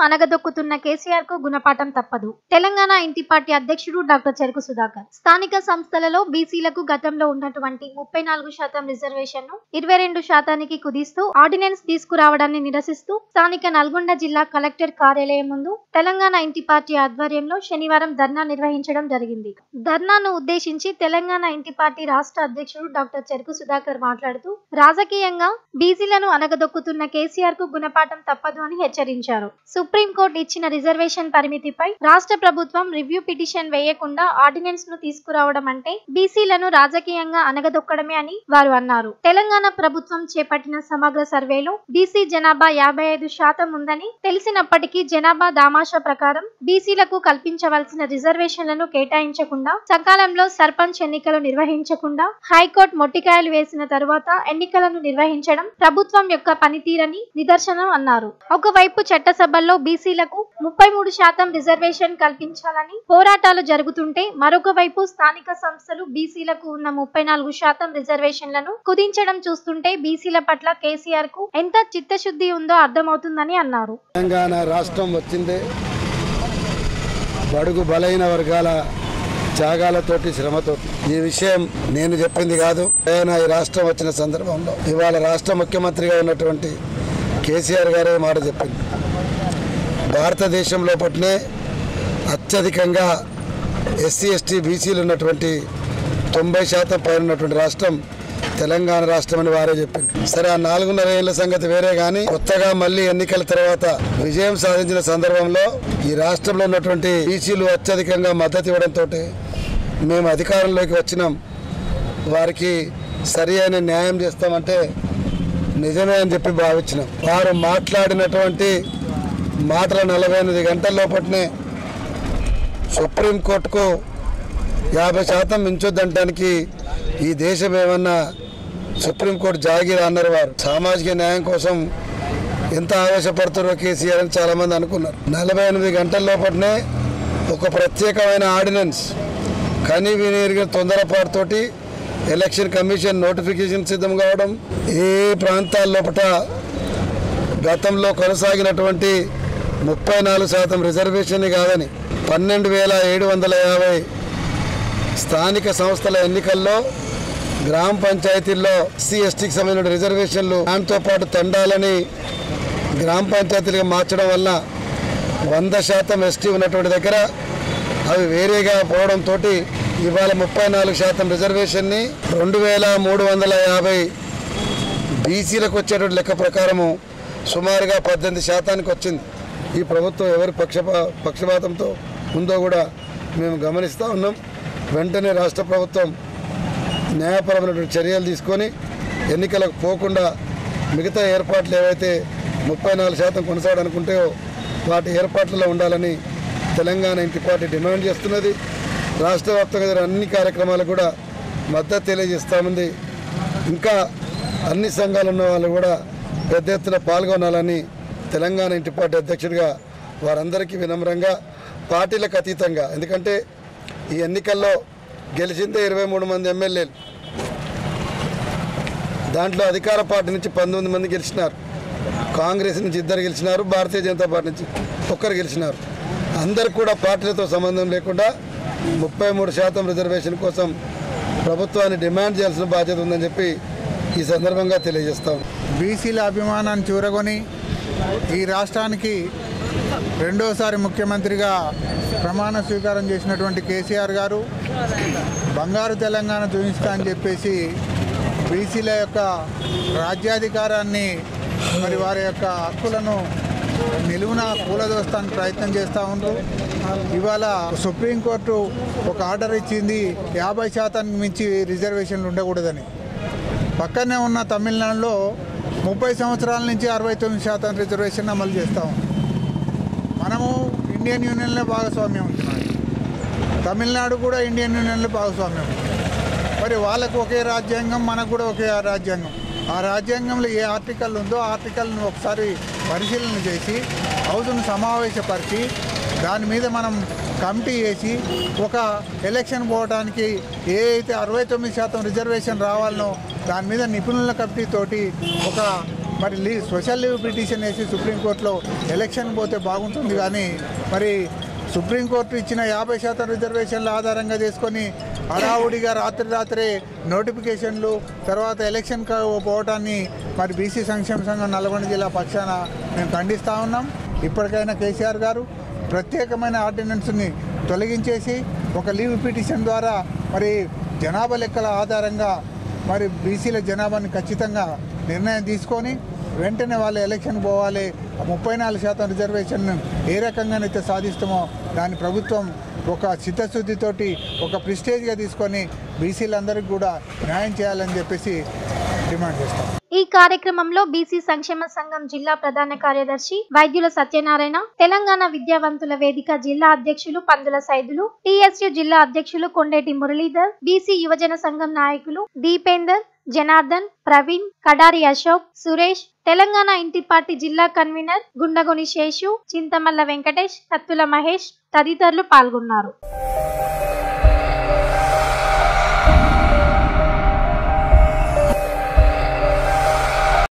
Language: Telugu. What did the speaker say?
అనగదొక్కుతున్న కేసీఆర్ కు గుణపాఠం తప్పదు తెలంగాణ ఇంటి పార్టీ అధ్యక్షుడు డాక్టర్ చెరుకు సుధాకర్ స్థానిక సంస్థలలో బీసీలకు గతంలో ఉన్నటువంటి ముప్పై నాలుగు శాతం రిజర్వేషన్ ను ఇరవై రెండు శాతానికి కుదిస్తూ ఆర్డినెన్స్ తీసుకురావడాన్ని నిరసిస్తూ స్థానిక నల్గొండ జిల్లా కలెక్టర్ కార్యాలయం ముందు తెలంగాణ ఇంటి పార్టీ ఆధ్వర్యంలో శనివారం ధర్నా నిర్వహించడం జరిగింది ధర్నాను ఉద్దేశించి తెలంగాణ ఇంటి పార్టీ రాష్ట్ర అధ్యక్షుడు డాక్టర్ చెరుకు సుధాకర్ మాట్లాడుతూ రాజకీయంగా బీసీలను అనగదొక్కుతున్న కేసీఆర్ కు గుణపాఠం తప్పదు అని హెచ్చరించారు సుప్రీంకోర్టు ఇచ్చిన రిజర్వేషన్ పరిమితిపై రాష్ట్ర ప్రభుత్వం రివ్యూ పిటిషన్ వేయకుండా ఆర్డినెన్స్ ను తీసుకురావడం అంటే బీసీలను రాజకీయంగా అనగదొక్కడమే అని వారు అన్నారు తెలంగాణ ప్రభుత్వం చేపట్టిన సమగ్ర సర్వేలో బీసీ జనాభా యాభై ఐదు శాతం ఉందని తెలిసినప్పటికీ జనాభా దామాషా ప్రకారం బీసీలకు కల్పించవలసిన రిజర్వేషన్లను కేటాయించకుండా సకాలంలో సర్పంచ్ ఎన్నికలు నిర్వహించకుండా హైకోర్టు మొట్టికాయలు వేసిన తరువాత ఎన్నికలను నిర్వహించడం ప్రభుత్వం యొక్క పనితీరని నిదర్శనం అన్నారు ఒకవైపు చట్టసభల్లో బీసీలకు ముప్పై మూడు శాతం రిజర్వేషన్ కల్పించాలని పోరాటాలు జరుగుతుంటే మరొక వైపు స్థానిక సంస్థలు బీసీలకు ఉన్న ముప్పై నాలుగు శాతం రిజర్వేషన్లను కుదించడం చూస్తుంటే బీసీల పట్ల కేసీఆర్ కు ఎంత చిత్తశుద్ధి ఉందో అర్థమవుతుందని అన్నారు తెలంగాణ రాష్ట్రం వచ్చిందే బడుగు బలైన వర్గాల త్యాగాలతోటి శ్రమతోటి ఈ విషయం నేను చెప్పింది కాదు ఆయన ఈ రాష్ట్రం వచ్చిన సందర్భంలో ఇవాళ రాష్ట్ర ముఖ్యమంత్రిగా ఉన్నటువంటి కేసీఆర్ గారే మాట చెప్పింది భారతదేశంలో పట్నే అత్యధికంగా ఎస్సీ ఎస్టీ బీసీలు ఉన్నటువంటి తొంభై శాతం పైన ఉన్నటువంటి రాష్ట్రం తెలంగాణ రాష్ట్రం అని వారే చెప్పింది సరే ఆ నాలుగున్నర ఏళ్ల సంగతి వేరే కానీ కొత్తగా మళ్ళీ ఎన్నికల తర్వాత విజయం సాధించిన సందర్భంలో ఈ రాష్ట్రంలో ఉన్నటువంటి బీసీలు అత్యధికంగా మద్దతు ఇవ్వడంతో మేము అధికారంలోకి వచ్చినాం వారికి సరి అయిన న్యాయం చేస్తామంటే నిజమే అని చెప్పి భావించినాం వారు మాట్లాడినటువంటి మాటల నలభై ఎనిమిది గంటల లోపట్నే సుప్రీంకోర్టుకు యాభై శాతం మించొద్దంటానికి ఈ దేశం ఏమన్నా సుప్రీంకోర్టు జాగీర్ అన్నారు వారు సామాజిక న్యాయం కోసం ఎంత ఆవేశపడుతారో కేసీఆర్ అని చాలామంది అనుకున్నారు నలభై ఎనిమిది గంటల లోపలనే ఒక ప్రత్యేకమైన ఆర్డినెన్స్ కని విని ఎరిగిన తొందరపాటుతోటి ఎలక్షన్ కమిషన్ నోటిఫికేషన్ సిద్ధం కావడం ఏ ప్రాంతాల లోపల గతంలో కొనసాగినటువంటి ముప్పై నాలుగు శాతం రిజర్వేషన్ కాదని పన్నెండు వేల ఏడు వందల యాభై స్థానిక సంస్థల ఎన్నికల్లో గ్రామ పంచాయతీల్లో ఎస్సీ ఎస్టీకి సంబంధించిన రిజర్వేషన్లు దాంతో పాటు తండాలని గ్రామ పంచాయతీలుగా మార్చడం వల్ల వంద శాతం ఎస్టీ ఉన్నటువంటి దగ్గర అవి వేరేగా పోవడంతో ఇవాళ ముప్పై నాలుగు శాతం రిజర్వేషన్ని రెండు వేల మూడు వందల యాభై బీసీలకు వచ్చేటువంటి లెక్క ప్రకారము సుమారుగా పద్దెనిమిది శాతానికి వచ్చింది ఈ ప్రభుత్వం ఎవరి పక్షపా పక్షపాతంతో ఉందో కూడా మేము గమనిస్తూ ఉన్నాం వెంటనే రాష్ట్ర ప్రభుత్వం న్యాయపరమైనటువంటి చర్యలు తీసుకొని ఎన్నికలకు పోకుండా మిగతా ఏర్పాట్లు ఏవైతే ముప్పై నాలుగు శాతం కొనసాగనుకుంటాయో వాటి ఏర్పాట్లలో ఉండాలని తెలంగాణ ఇంటి పార్టీ డిమాండ్ చేస్తున్నది రాష్ట్ర వ్యాప్తంగా జరిగే అన్ని కార్యక్రమాలు కూడా మద్దతు తెలియజేస్తామంది ఇంకా అన్ని సంఘాలు ఉన్న వాళ్ళు కూడా పెద్ద ఎత్తున పాల్గొనాలని తెలంగాణ ఇంటి పార్టీ అధ్యక్షుడిగా వారందరికీ వినమ్రంగా పార్టీలకు అతీతంగా ఎందుకంటే ఈ ఎన్నికల్లో గెలిచిందే ఇరవై మూడు మంది ఎమ్మెల్యేలు దాంట్లో అధికార పార్టీ నుంచి పంతొమ్మిది మంది గెలిచినారు కాంగ్రెస్ నుంచి ఇద్దరు గెలిచినారు భారతీయ జనతా పార్టీ నుంచి ఒక్కరు గెలిచినారు అందరు కూడా పార్టీలతో సంబంధం లేకుండా ముప్పై మూడు శాతం రిజర్వేషన్ కోసం ప్రభుత్వాన్ని డిమాండ్ చేయాల్సిన బాధ్యత ఉందని చెప్పి ఈ సందర్భంగా తెలియజేస్తాం బీసీల అభిమానాన్ని చూరగొని ఈ రాష్ట్రానికి రెండోసారి ముఖ్యమంత్రిగా ప్రమాణ స్వీకారం చేసినటువంటి కేసీఆర్ గారు బంగారు తెలంగాణ చూపిస్తా అని చెప్పేసి బీసీల యొక్క రాజ్యాధికారాన్ని మరి వారి యొక్క హక్కులను నిలువున కూలదోస్తానికి ప్రయత్నం చేస్తూ ఉన్నారు ఇవాళ సుప్రీంకోర్టు ఒక ఆర్డర్ ఇచ్చింది యాభై శాతానికి మించి రిజర్వేషన్లు ఉండకూడదని పక్కనే ఉన్న తమిళనాడులో ముప్పై సంవత్సరాల నుంచి అరవై తొమ్మిది శాతం రిజర్వేషన్ అమలు చేస్తూ ఉన్నాం మనము ఇండియన్ యూనియన్లో భాగస్వామ్యం ఉంటున్నాం తమిళనాడు కూడా ఇండియన్ యూనియన్లో భాగస్వామ్యం ఉంది. మరి వాళ్ళకు ఒకే రాజ్యాంగం మనకు కూడా ఒకే రాజ్యాంగం ఆ రాజ్యాంగంలో ఏ ఆర్టికల్ ఉందో ఆ ఆర్టికల్ను ఒకసారి పరిశీలన చేసి హౌస్ను సమావేశపరిచి దాని మీద మనం కమిటీ వేసి ఒక ఎలక్షన్ పోవడానికి ఏ అయితే అరవై తొమ్మిది శాతం రిజర్వేషన్ రావాలనో దాని మీద నిపుణుల కమిటీ తోటి ఒక మరి లీ స్పెషల్ లీవ్ పిటిషన్ వేసి సుప్రీంకోర్టులో ఎలక్షన్ పోతే బాగుంటుంది కానీ మరి సుప్రీంకోర్టు ఇచ్చిన యాభై శాతం రిజర్వేషన్ల ఆధారంగా చేసుకొని హడావుడిగా రాత్రి రాత్రే నోటిఫికేషన్లు తర్వాత ఎలక్షన్ క- పోవటాన్ని మరి బీసీ సంక్షేమ సంఘం నల్గొండ జిల్లా పక్షాన మేము ఖండిస్తూ ఉన్నాం ఇప్పటికైనా కేసీఆర్ గారు ప్రత్యేకమైన ఆర్డినెన్స్ని తొలగించేసి ఒక లీవ్ పిటిషన్ ద్వారా మరి జనాభా లెక్కల ఆధారంగా మరి బీసీల జనాభాని ఖచ్చితంగా నిర్ణయం తీసుకొని వెంటనే వాళ్ళు ఎలక్షన్ పోవాలి ఆ ముప్పై నాలుగు శాతం రిజర్వేషన్ ఏ రకంగానైతే సాధిస్తామో దాని ప్రభుత్వం ఒక చిత్తశుద్ధితోటి ఒక ప్రిస్టేజ్గా తీసుకొని బీసీలందరికీ కూడా న్యాయం చేయాలని చెప్పేసి డిమాండ్ చేస్తాం ఈ కార్యక్రమంలో బీసీ సంక్షేమ సంఘం జిల్లా ప్రధాన కార్యదర్శి వైద్యుల సత్యనారాయణ తెలంగాణ విద్యావంతుల వేదిక జిల్లా అధ్యక్షులు పందుల సైదులు టీఎస్యు జిల్లా అధ్యక్షులు కొండేటి మురళీధర్ బీసీ యువజన సంఘం నాయకులు దీపేందర్ జనార్దన్ ప్రవీణ్ కడారి అశోక్ సురేష్ తెలంగాణ ఇంటి పార్టీ జిల్లా కన్వీనర్ గుండగొని శేషు చింతమల్ల వెంకటేష్ కత్తుల మహేష్ తదితరులు పాల్గొన్నారు